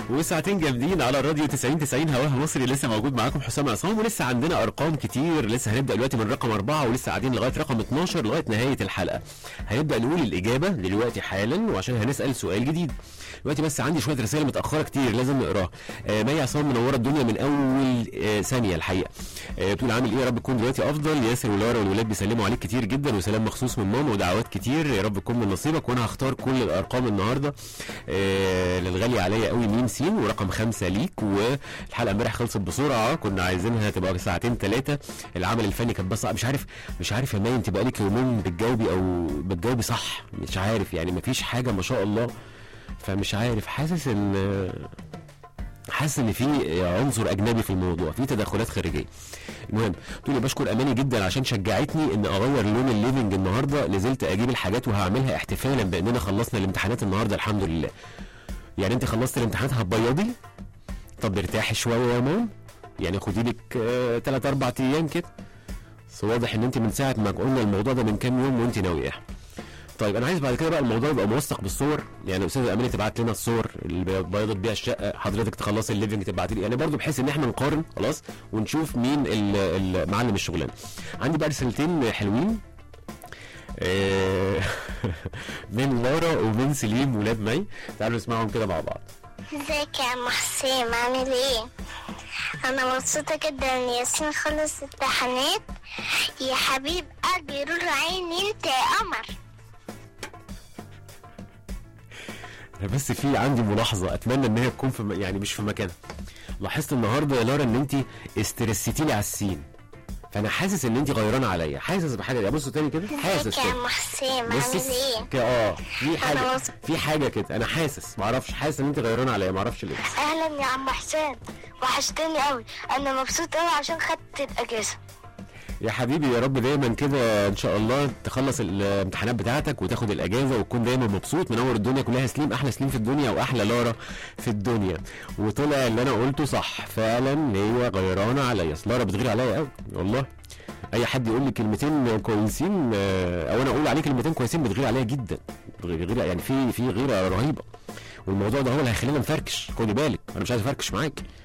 وساعتين جامدين على الراديو 90 90 هواها مصري لسه موجود معاكم حسام عصام ولسه عندنا ارقام كتير لسه هنبدا دلوقتي من رقم أربعة ولسه قاعدين لغايه رقم 12 لغايه نهايه الحلقه هنبدا نقول الاجابه دلوقتي حالا وعشان هنسال سؤال جديد دلوقتي بس عندي شويه رسائل متاخره كتير لازم نقراها آه مي عصام منوره الدنيا من اول آه ثانيه الحقيقه آه بتقول عامل ايه يا رب تكون دلوقتي افضل ياسر ولارا والولاد بيسلموا عليك كتير جدا وسلام مخصوص من ماما ودعوات كتير يا رب تكون من نصيبك وانا هختار كل الارقام النهارده آه للغالي عليا قوي ميم سين ورقم خمسة ليك والحلقه امبارح خلصت بسرعه كنا عايزينها تبقى ساعتين ثلاثه العمل الفني كان بس مش عارف مش عارف يا مي انت بقالك يومين بتجاوبي او بتجاوبي صح مش عارف يعني مفيش حاجه ما شاء الله فمش عارف حاسس ان حاسس ان في عنصر اجنبي في الموضوع في تدخلات خارجيه المهم تقولي بشكر اماني جدا عشان شجعتني ان اغير لون الليفنج النهارده نزلت اجيب الحاجات وهعملها احتفالا باننا خلصنا الامتحانات النهارده الحمد لله يعني انت خلصت الامتحانات هتبيضي طب ارتاحي شويه يا مام يعني خدي لك 3 4 ايام كده بس واضح ان انت من ساعه ما قلنا الموضوع ده من كام يوم وانت ناويه طيب انا عايز بعد كده بقى الموضوع يبقى موثق بالصور يعني استاذه اماني تبعت لنا الصور اللي بيضت بيها الشقه حضرتك تخلصي الليفنج تبعت لي يعني برضو بحيث ان احنا نقارن خلاص ونشوف مين المعلم الشغلانه عندي بقى رسالتين حلوين من لارا ومن سليم ولاد مي تعالوا نسمعهم كده مع بعض ازيك يا عم حسين عامل ايه انا مبسوطة جدا ان ياسين خلص امتحانات يا حبيب قلبي رول عيني انت يا قمر انا بس في عندي ملاحظه اتمنى ان هي تكون في م... يعني مش في مكانها لاحظت النهارده يا لارا ان انت استرسيتي لي على السين فانا حاسس ان انت غيرانه عليا حاسس بحاجه بصوا تاني كده حاسس ازيك يا عم حسين عامل ايه كده اه في حاجه أنا مبسوط. في حاجه كده انا حاسس معرفش حاسس ان انت غيرانه عليا معرفش ليه اهلا يا عم حسين وحشتني قوي انا مبسوط قوي عشان خدت الاجازة يا حبيبي يا رب دايما كده ان شاء الله تخلص الامتحانات بتاعتك وتاخد الاجازه وتكون دايما مبسوط منور الدنيا كلها سليم احلى سليم في الدنيا واحلى لارا في الدنيا وطلع اللي انا قلته صح فعلا هي غيرانه عليا أصل لارا بتغير عليا قوي والله اي حد يقول لي كلمتين كويسين آه، او انا اقول عليه كلمتين كويسين بتغير عليا جدا بتغير يعني في في غيره رهيبه والموضوع ده هو اللي هيخلينا نفركش خدي بالك انا مش عايز افركش معاك